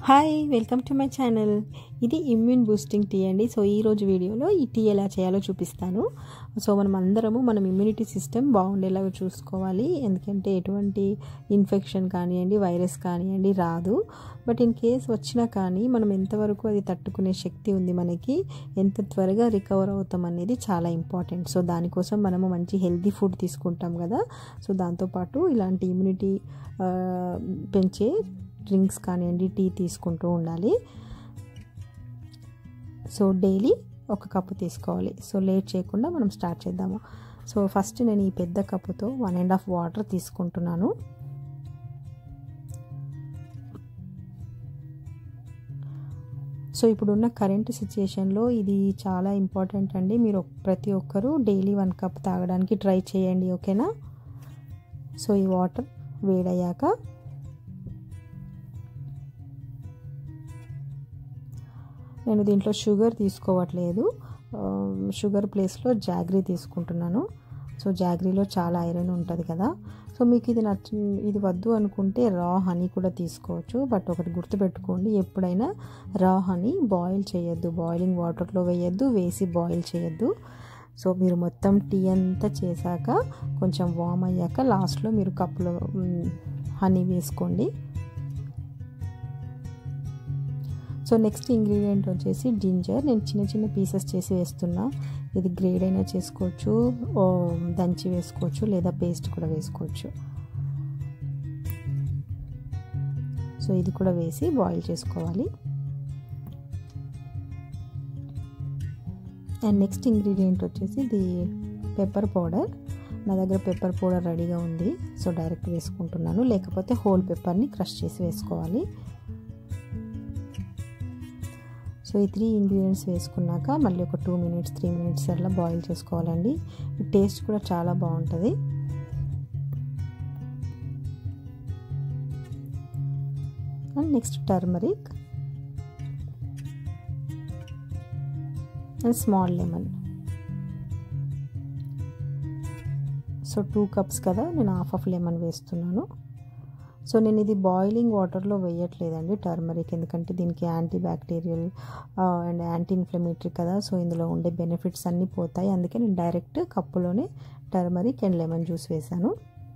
hi welcome to my channel ఇది immune boosting tea అండి so ఈ రోజు వీడియోలో ఈ టీ ఎలా చేయాలో చూపిస్తాను సో మనం అందరము మనం ఇమ్యూనిటీ సిస్టమ్ బాగుండేలాగా చూసుకోవాలి ఎందుకంటే ఎటువంటి ఇన్ఫెక్షన్ కానివ్వండి వైరస్ కానివ్వండి రాదు బట్ ఇన్ కేస్ వచ్చినా కానీ మనం ఎంతవరకు అది తట్టుకునే శక్తి ఉంది మనకి ఎంత త్వరగా రికవర్ అవుతాం అనేది చాలా ఇంపార్టెంట్ సో దానికోసం మనము మంచి హెల్తీ ఫుడ్ తీసుకుంటాం కదా సో దాంతోపాటు ఇలాంటి ఇమ్యూనిటీ పెంచే డ్రింక్స్ కానివ్వండి టీ తీసుకుంటూ ఉండాలి సో డైలీ ఒక కప్పు తీసుకోవాలి సో లేట్ చేయకుండా మనం స్టార్ట్ చేద్దాము సో ఫస్ట్ నేను ఈ పెద్ద కప్పుతో వన్ అండ్ హాఫ్ వాటర్ తీసుకుంటున్నాను సో ఇప్పుడున్న కరెంట్ సిచ్యుయేషన్లో ఇది చాలా ఇంపార్టెంట్ అండి మీరు ప్రతి ఒక్కరూ డైలీ వన్ కప్ తాగడానికి ట్రై చేయండి ఓకేనా సో ఈ వాటర్ వేడయ్యాక నేను దీంట్లో షుగర్ తీసుకోవట్లేదు షుగర్ ప్లేస్లో జాగ్రీ తీసుకుంటున్నాను సో జాగ్రీలో చాలా ఐరన్ ఉంటుంది కదా సో మీకు ఇది నచ్చ ఇది వద్దు అనుకుంటే రా హనీ కూడా తీసుకోవచ్చు బట్ ఒకటి గుర్తుపెట్టుకోండి ఎప్పుడైనా రా హనీ బాయిల్ చేయొద్దు బాయిలింగ్ వాటర్లో వేయద్దు వేసి బాయిల్ చేయొద్దు సో మీరు మొత్తం టీ అంతా చేశాక కొంచెం వామ్ అయ్యాక లాస్ట్లో మీరు కప్పులో హనీ వేసుకోండి సో నెక్స్ట్ ఇంగ్రీడియంట్ వచ్చేసి జింజర్ నేను చిన్న చిన్న పీసెస్ చేసి వేస్తున్నా ఇది గ్రేడ్ అయినా చేసుకోవచ్చు దంచి వేసుకోవచ్చు లేదా పేస్ట్ కూడా వేసుకోవచ్చు సో ఇది కూడా వేసి బాయిల్ చేసుకోవాలి అండ్ నెక్స్ట్ ఇంగ్రీడియంట్ వచ్చేసి ఇది పెప్పర్ పౌడర్ నా దగ్గర పెప్పర్ పౌడర్ రెడీగా ఉంది సో డైరెక్ట్ వేసుకుంటున్నాను లేకపోతే హోల్ పెప్పర్ని క్రష్ చేసి వేసుకోవాలి సో ఈ త్రీ ఇంగ్రీడియంట్స్ వేసుకున్నాక మళ్ళీ ఒక టూ మినిట్స్ త్రీ మినిట్స్ అట్లా బాయిల్ చేసుకోవాలండి టేస్ట్ కూడా చాలా బాగుంటుంది and next turmeric and small lemon so two cups కదా నేను హాఫ్ ఆఫ్ లెమన్ వేస్తున్నాను సో నేను ఇది బాయిలింగ్ వాటర్లో వేయట్లేదండి టర్మరిక్ ఎందుకంటే దీనికి anti bacterial and anti inflammatory కదా సో ఇందులో ఉండే బెనిఫిట్స్ అన్నీ పోతాయి అందుకే నేను డైరెక్ట్ కప్పులోనే టర్మరిక్ అండ్ లెమన్ జ్యూస్ వేసాను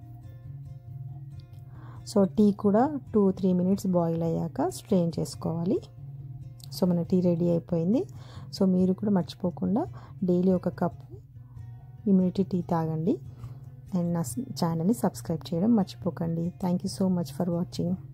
సో టీ కూడా టూ త్రీ మినిట్స్ బాయిల్ అయ్యాక స్ట్రెయిన్ చేసుకోవాలి సో మన టీ రెడీ అయిపోయింది సో మీరు కూడా మర్చిపోకుండా డైలీ ఒక కప్ ఇమ్యూనిటీ టీ తాగండి అండ్ నా ఛానల్ని సబ్స్క్రైబ్ చేయడం మర్చిపోకండి thank you so much for watching